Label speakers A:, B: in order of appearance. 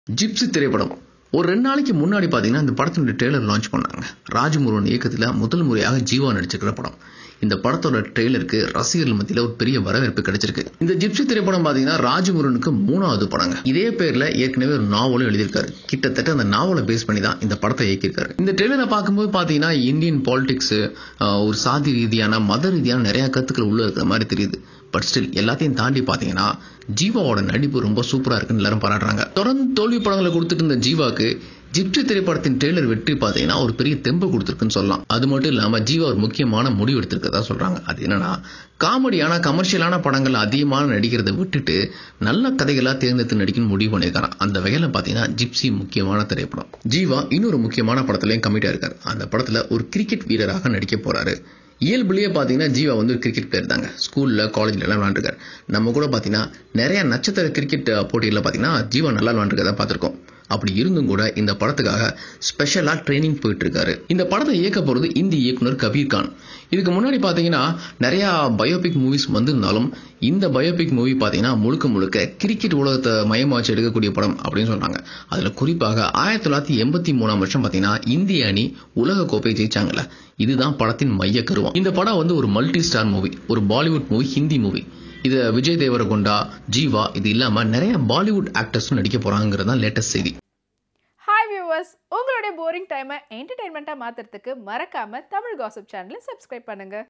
A: gypsy திரைப்படம் ஒரு ரெண்டு நாளைக்கு முன்னாடி பார்த்தீங்கன்னா இந்த படத்தினுடைய ட்ரெய்லர் லான்ச் பண்ணாங்க ராஜமுருகன் இயக்கத்தில் முதல் முறையாக ஜீவா நடிச்சிருக்கிற படம் இந்த படத்தோட ட்ரெய்லருக்கு ரசிகர்கள் மத்தியில் ஒரு பெரிய வரவேற்பு கிடைச்சிருக்கு இந்த ஜிப்சி திரைப்படம் பார்த்தீங்கன்னா ராஜமுருகனுக்கு மூணாவது படங்க இதே பேர்ல ஏற்கனவே ஒரு நாவலும் எழுதியிருக்காரு கிட்டத்தட்ட அந்த நாவலை பேஸ் பண்ணி தான் இந்த படத்தை இயக்கியிருக்காரு இந்த ட்ரெய்லரை பார்க்கும்போது பார்த்தீங்கன்னா இந்தியன் பாலிடிக்ஸ் ஒரு சாதி ரீதியான மத ரீதியான நிறைய கருத்துக்கள் உள்ள இருக்கிற மாதிரி தெரியுது பட் ஸ்டில் எல்லாத்தையும் தாண்டி பார்த்தீங்கன்னா ஜீவாவோட நடிப்பு ரொம்ப சூப்பரா இருக்குன்னு எல்லாரும் பாராட்டுறாங்க தொடர்ந்து தோல்வி படங்களை கொடுத்துட்டு இருந்த ஜீவாக்கு ஜிப்சி திரைப்படத்தின் ட்ரெய்லர் வெற்றி பார்த்தீங்கன்னா ஒரு பெரிய தெம்பு கொடுத்துருக்குன்னு சொல்லலாம் அது மட்டும் இல்லாம ஜீவா ஒரு முக்கியமான முடிவு எடுத்திருக்கதா சொல்றாங்க அது என்னன்னா காமெடியான கமர்ஷியலான படங்கள் அதிகமான நடிக்கிறதை விட்டுட்டு நல்ல கதைகளா தேர்ந்தெடுத்து நடிக்கணும்னு முடிவு பண்ணியிருக்காங்க அந்த வகையில பாத்தீங்கன்னா ஜிப்சி முக்கியமான திரைப்படம் ஜீவா இன்னொரு முக்கியமான படத்துலயும் கமிட்டா இருக்காரு அந்த படத்துல ஒரு கிரிக்கெட் வீரராக நடிக்க போறாரு இயல்புலேயே பார்த்தீங்கன்னா ஜீவா வந்து ஒரு கிரிக்கெட் பிளேயர் தாங்க ஸ்கூலில் காலேஜில் எல்லாம் விளாண்டுருக்காரு நம்ம கூட பார்த்தீங்கன்னா நிறைய நட்சத்திர கிரிக்கெட் போட்டிகளில் பார்த்தீங்கன்னா ஜீவா நல்லா விளாண்டுருக்கதான் பார்த்துருக்கோம் அப்படி இருந்தும் கூட இந்த படத்துக்காக ஸ்பெஷலாக ட்ரைனிங் போயிட்டு இருக்காரு இந்த படத்தை இயக்க போகிறது இந்தி இயக்குனர் கபீர் கான் இதுக்கு முன்னாடி பார்த்தீங்கன்னா நிறைய பயோபிக் மூவிஸ் வந்திருந்தாலும் இந்த பயோபிக் மூவி பார்த்தீங்கன்னா முழுக்க முழுக்க கிரிக்கெட் உலகத்தை மையமாச்சு எடுக்கக்கூடிய படம் அப்படின்னு சொன்னாங்க அதில் குறிப்பாக ஆயிரத்தி தொள்ளாயிரத்தி எண்பத்தி மூணாம் வருஷம் பார்த்தீங்கன்னா இந்திய அணி உலக கோப்பை ஜெயிச்சாங்கல்ல இதுதான் படத்தின் மைய கருவம் இந்த படம் வந்து ஒரு மல்டி ஸ்டார் மூவி ஒரு பாலிவுட் மூவி ஹிந்தி மூவி இது விஜய் தேவரகொண்டா ஜீவா இது இல்லாம நிறைய பாலிவுட் ஆக்டர்ஸும் நடிக்க போறாங்கிறது தான் லேட்டஸ்ட் செய்தி
B: ஹாய் வியூவர்ஸ் உங்களுடைய போரிங் டைமை என்டர்டைன்மெண்ட்டாக மாற்றுறதுக்கு மறக்காமல் தமிழ் காசிப் சேனலை சப்ஸ்கிரைப் பண்ணுங்கள்